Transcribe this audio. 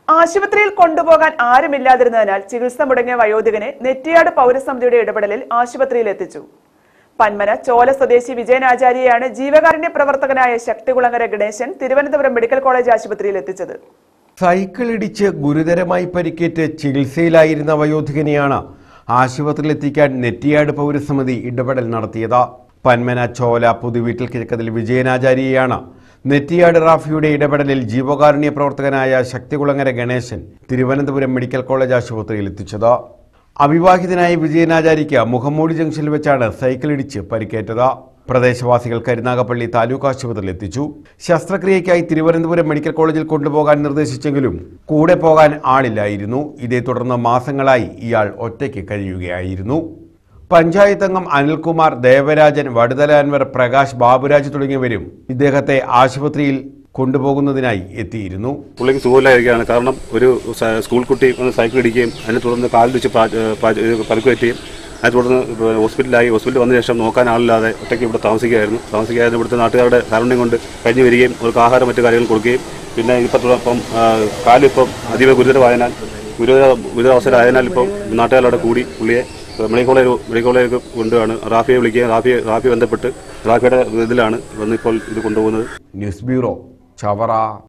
ആശുപത്രിയിൽ കൊണ്ടുപോകാൻ ആരുമില്ലാതിരുന്നതിനാൽ ചികിത്സ മുടങ്ങിയ വയോധികനെ നെറ്റിയാട് പൗരസമിതിയുടെ ഇടപെടലിൽ ആശുപത്രിയിൽ എത്തിച്ചു പന്മന ചോല സ്വദേശി വിജയനാചാര്യയാണ് ജീവകാരുണ്യ പ്രവർത്തകനായ ശക്തികുളങ്ങര ഗണേശൻ തിരുവനന്തപുരം മെഡിക്കൽ കോളേജ് ആശുപത്രിയിൽ എത്തിച്ചത് സൈക്കിൾ ഇടിച്ച് ഗുരുതരമായി പരിക്കേറ്റ് ചികിത്സയിലായിരുന്ന വയോധികനെയാണ് ആശുപത്രിയിലെത്തിക്കാൻ നെറ്റിയാട് പൗരസമിതി ഇടപെടൽ നടത്തിയത് പന്മന ചോല പുതുവീട്ടിൽ കിഴക്കതിൽ വിജയനാചാര്യയാണ് നെറ്റിയാട് റാഫിയുടെ ഇടപെടലിൽ ജീവകാരുണ്യ പ്രവർത്തകനായ ശക്തികുളങ്ങര ഗണേശൻ തിരുവനന്തപുരം മെഡിക്കൽ കോളേജ് ആശുപത്രിയിൽ എത്തിച്ചത് അവിവാഹിതനായ വിജയനാചാര്യയ്ക്ക് മുഖമ്മൂടി ജംഗ്ഷനിൽ വെച്ചാണ് സൈക്കിൾ ഇടിച്ച് പരിക്കേറ്റത് പ്രദേശവാസികൾ കരുനാഗപ്പള്ളി താലൂക്ക് ആശുപത്രിയിൽ എത്തിച്ചു ശസ്ത്രക്രിയയ്ക്കായി തിരുവനന്തപുരം മെഡിക്കൽ കോളേജിൽ കൊണ്ടുപോകാൻ നിർദ്ദേശിച്ചെങ്കിലും കൂടെ പോകാൻ ആളില്ലായിരുന്നു ഇതേ തുടർന്ന് മാസങ്ങളായി ഇയാൾ ഒറ്റയ്ക്ക് കഴിയുകയായിരുന്നു പഞ്ചായത്ത് അംഗം അനിൽകുമാർ ദേവരാജൻ വടുതല അൻവർ പ്രകാശ് ബാബുരാജ് തുടങ്ങിയവരും ഇദ്ദേഹത്തെ ആശുപത്രിയിൽ കൊണ്ടുപോകുന്നതിനായി എത്തിയിരുന്നു പുള്ളിക്ക് സുഖമില്ലായിരിക്കുകയാണ് കാരണം ഒരു സ- സ്കൂൾ കുട്ടി ഒന്ന് സൈക്കിൾ ഇടിക്കുകയും അതിനെ തുടർന്ന് കാലിൽ വെച്ച് പാ- ഏഹ് പാ- ഏഹ് പരിക്കുപറ്റുകയും അതിനെ തുടർന്ന് ഇപ്പോൾ ഹോസ്പിറ്റലിലായി ഹോസ്പിറ്റലിൽ വന്ന ശേഷം നോക്കാൻ ആളില്ലാതെ ഒറ്റയ്ക്ക് ഇവിടെ താമസിക്കുകയായിരുന്നു താമസിക്കാതെ ഇവിടുത്തെ നാട്ടുകാരുടെ കാരുണ്യം കൊണ്ട് കഴിഞ്ഞു വരികയും അവർക്ക് ആഹാരം മറ്റു കാര്യങ്ങൾ കൊടുക്കുകയും പിന്നെ ഇപ്പം ഇപ്പം കാലിപ്പം അതീവ ഗുരുതരമായതിനാൽ ഗുരുതര ഗുരുതരാവസ്ഥയിലായതിനാൽ ഇപ്പം നാട്ടുകാരുടെ കൂടി പുള്ളിയെ മെഡിക്കൽ കോളേജ് മെഡിക്കൽ കോളേജ് കൊണ്ടുവാണ് റാഫിയെ വിളിക്കുകയും റാഫിയെ റാഫി ബന്ധപ്പെട്ട് റാഫിയുടെ ഇതിലാണ് വന്നിപ്പോൾ ഇത് കൊണ്ടുപോകുന്നത് ന്യൂസ് ബ്യൂറോ ചവറ